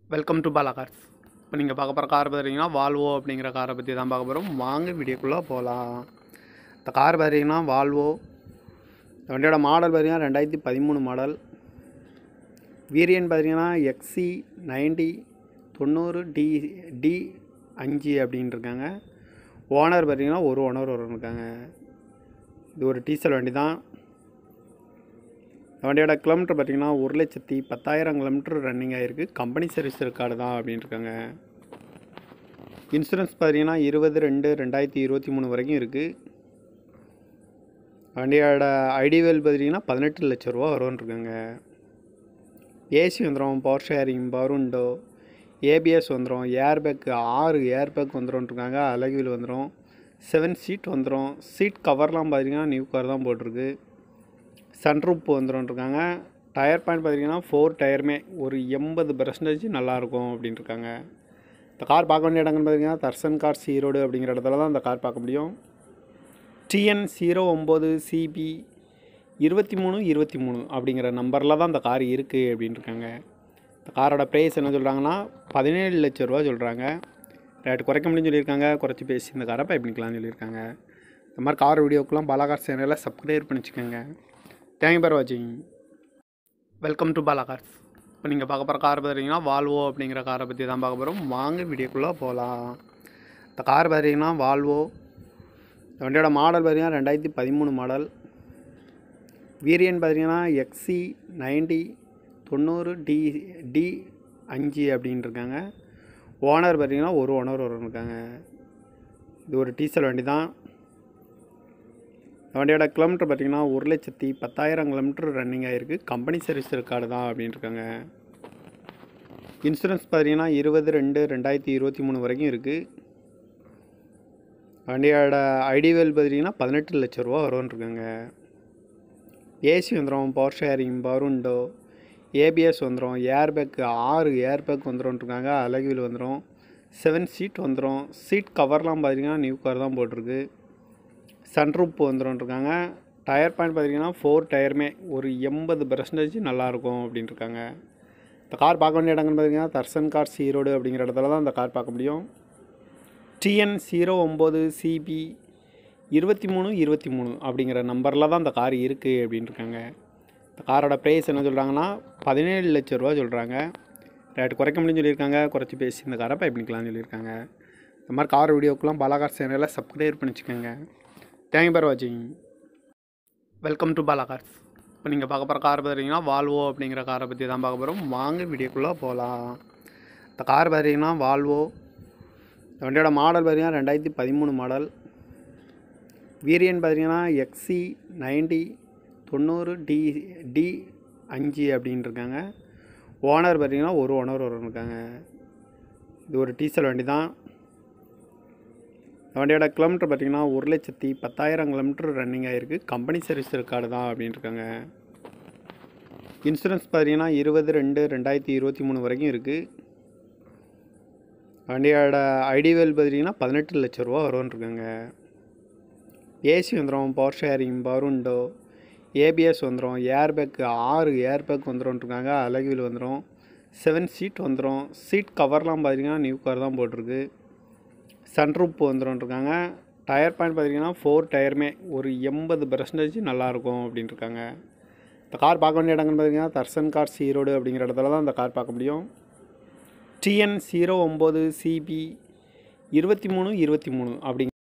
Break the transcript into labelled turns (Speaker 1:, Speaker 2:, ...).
Speaker 1: welcome to Bala cars இப்போ நீங்கள் பார்க்க போகிற கார் பார்த்தீங்கன்னா வால்வோ அப்படிங்கிற காரை பற்றி தான் பார்க்க போகிறோம் வாங்க வீடியோக்குள்ளே போகலாம் இந்த கார் பார்த்தீங்கன்னா வால்வோ இந்த வண்டியோட மாடல் பார்த்தீங்கன்னா ரெண்டாயிரத்தி பதிமூணு மாடல் வீரியன் பார்த்தீங்கன்னா எக்ஸி நைன்டி தொண்ணூறு டி டி அஞ்சு அப்படின்னு இருக்காங்க ஓனர் பார்த்தீங்கன்னா ஒரு ஓனர் ஒரு இருக்காங்க இது ஒரு டீசல் வண்டி தான் இந்த வண்டியோட கிலோமீட்டர் பார்த்தீங்கன்னா ஒரு லட்சத்தி பத்தாயிரம் கிலோமீட்டர் ரன்னிங் ஆகிருக்கு கம்பெனி சர்வீஸ் ரெக்கார்டு தான் அப்படின்னு இருக்காங்க இன்சூரன்ஸ் பார்த்தீங்கன்னா இருபது ரெண்டு ரெண்டாயிரத்தி இருபத்தி மூணு வரைக்கும் இருக்குது வண்டியோட ஐடிவேல் பார்த்தீங்கன்னா பதினெட்டு லட்ச ரூபா வரும்னு இருக்காங்க ஏசி வந்துடும் power steering power window ABS வந்துடும் ஏர்பேக் ஆறு ஏர்பேக் வந்துடும் இருக்காங்க அழகில் வந்துடும் செவன் சீட் வந்துடும் சீட் கவர்லாம் பார்த்தீங்கன்னா நியூ கவர் தான் போட்டிருக்கு சன்ரூப் வந்துடும் இருக்காங்க டயர் பாயிண்ட் பார்த்தீங்கன்னா ஃபோர் டயருமே ஒரு எண்பது பர்சன்டேஜ் நல்லாயிருக்கும் அப்படின்னு இருக்காங்க இந்த கார் பார்க்க வேண்டிய இடங்கள்னு பார்த்தீங்கன்னா தர்சன் கார் ஈரோடு அப்படிங்கிற இடத்துல தான் இந்த கார் பார்க்க முடியும் டிஎன் ஜீரோ ஒம்பது சிபி இருபத்தி மூணு இருபத்தி மூணு அப்படிங்கிற நம்பரில் தான் இந்த கார் இருக்குது அப்படின்னு இருக்காங்க இந்த காரோட ப்ரைஸ் என்ன சொல்கிறாங்கன்னா பதினேழு லட்ச ரூபா சொல்கிறாங்க ரேட் குறைக்க முடியும்னு சொல்லியிருக்காங்க குறைச்சி பேசி இந்த காரை பை பண்ணிக்கலாம்னு சொல்லியிருக்காங்க இந்த மாதிரி கார் வீடியோக்கெலாம் பாலாகார் சேனலில் சப்ஸ்கிரைப் பண்ணி வச்சுக்கோங்க தேங்க்யூ ஃபார் வாட்சிங் வெல்கம் டு பாலா கார்ஸ் இப்போ நீங்கள் பார்க்க போகிற கார் பார்த்தீங்கன்னா வால்வோ அப்படிங்கிற காரை பற்றி தான் பார்க்க போகிறோம் வாங்க வீடியோக்குள்ளே போகலாம் இந்த கார் பார்த்தீங்கன்னா வால்வோ இந்த வண்டியோட மாடல் பார்த்தீங்கன்னா ரெண்டாயிரத்தி பதிமூணு மாடல் வீரியன் பார்த்தீங்கன்னா எக்ஸி நைன்டி தொண்ணூறு டி டி அஞ்சு அப்படின்னு இருக்காங்க ஓனர் பார்த்தீங்கன்னா ஒரு ஓனர் ஒரு இருக்காங்க இது ஒரு டீசல் வண்டி தான் வண்டியோட கிலோமீட்டர் பார்த்தீங்கன்னா ஒரு லட்சத்தி பத்தாயிரம் கிலோமீட்டர் ரன்னிங் ஆகிருக்கு கம்பெனி சர்வீஸ் ரெக்கார்டு தான் அப்படின்னு இருக்காங்க இன்சூரன்ஸ் பார்த்தீங்கன்னா இருபது ரெண்டு ரெண்டாயிரத்தி இருபத்தி மூணு வரைக்கும் இருக்குது வண்டியோட ஐடிவேல் பார்த்தீங்கன்னா பதினெட்டு லட்ச ரூபா வரும்னு இருக்காங்க ஏசி வந்துடும் power steering power window ABS வந்துடும் ஏர்பேக் ஆறு ஏர்பேக் வந்துடும் இருக்காங்க அழகில் வந்துடும் செவன் சீட் வந்துடும் சீட் கவர்லாம் பார்த்தீங்கன்னா நியூ கவர் தான் போட்டிருக்கு சன்ரூப் வந்துடும் இருக்காங்க டயர் பாயிண்ட் பார்த்தீங்கன்னா ஃபோர் டயருமே ஒரு எண்பது பர்சன்டேஜ் நல்லாயிருக்கும் அப்படின்னு இருக்காங்க இந்த கார் பார்க்க வேண்டிய இடங்கள்னு பார்த்தீங்கன்னா தர்சன் கார் ஈரோடு அப்படிங்கிற இடத்துல தான் இந்த கார் பார்க்க முடியும் டிஎன் ஜீரோ ஒம்பது சிபி இருபத்தி மூணு இருபத்தி மூணு அப்படிங்கிற நம்பரில் தான் இந்த கார் இருக்குது அப்படின்னு இருக்காங்க இந்த காரோட ப்ரைஸ் என்ன சொல்கிறாங்கன்னா பதினேழு லட்ச ரூபா சொல்கிறாங்க ரேட் குறைக்க முடியும்னு சொல்லியிருக்காங்க குறைச்சி பேசி இந்த காரை பை பண்ணிக்கலாம்னு சொல்லியிருக்காங்க இந்த மாதிரி கார் வீடியோக்கெலாம் பாலாகார் சேனலில் சப்ஸ்கிரைப் பண்ணி வச்சுக்கோங்க தேங்க்யூ ஃபார் வாட்சிங் வெல்கம் டு பாலா கார்ஸ் இப்போ நீங்கள் பார்க்க போகிற கார் பார்த்தீங்கன்னா வால்வோ அப்படிங்கிற காரை பற்றி தான் பார்க்க போகிறோம் வாங்க வீடியோக்குள்ளே போகலாம் இந்த கார் பார்த்தீங்கன்னா வால்வோ இந்த வண்டியோட மாடல் பார்த்தீங்கன்னா ரெண்டாயிரத்தி பதிமூணு மாடல் வீரியன் பார்த்தீங்கன்னா எக்ஸி நைன்டி தொண்ணூறு டி டி அஞ்சு அப்படின்னு இருக்காங்க ஓனர் பார்த்தீங்கன்னா ஒரு ஓனர் ஒரு இருக்காங்க இது ஒரு டீசல் வண்டி தான் வண்டியோட கிலோமீட்டர் பார்த்தீங்கன்னா ஒரு லட்சத்தி பத்தாயிரம் கிலோமீட்டர் ரன்னிங் ஆகிருக்கு கம்பெனி சர்வீஸ் ரெக்கார்டு தான் அப்படின்னு இருக்காங்க இன்சூரன்ஸ் பார்த்தீங்கன்னா இருபது ரெண்டு ரெண்டாயிரத்தி இருபத்தி மூணு வரைக்கும் இருக்குது வண்டியோட ஐடிவேல் பார்த்தீங்கன்னா பதினெட்டு லட்ச ரூபா வரும்னு இருக்காங்க ஏசி வந்துடும் power steering power window ABS வந்துடும் ஏர்பேக் ஆறு ஏர்பேக் வந்துடும் இருக்காங்க அழகில் வந்துடும் செவன் சீட் வந்துடும் சீட் கவர்லாம் பார்த்தீங்கன்னா நியூ கவர் தான் போட்டிருக்கு சன்ரூப் வந்துடும் இருக்காங்க டயர் பாயிண்ட் பார்த்தீங்கன்னா ஃபோர் டயருமே ஒரு எண்பது பர்சன்டேஜ் நல்லாயிருக்கும் அப்படின்னு இருக்காங்க இந்த கார் பார்க்க வேண்டிய இடங்கள்னு பார்த்தீங்கன்னா தர்சன் கார் ஈரோடு அப்படிங்கிற இடத்துல தான் இந்த கார் பார்க்க முடியும் டிஎன் ஜீரோ ஒம்பது சிபி இருபத்தி மூணு இருபத்தி மூணு அப்படிங்க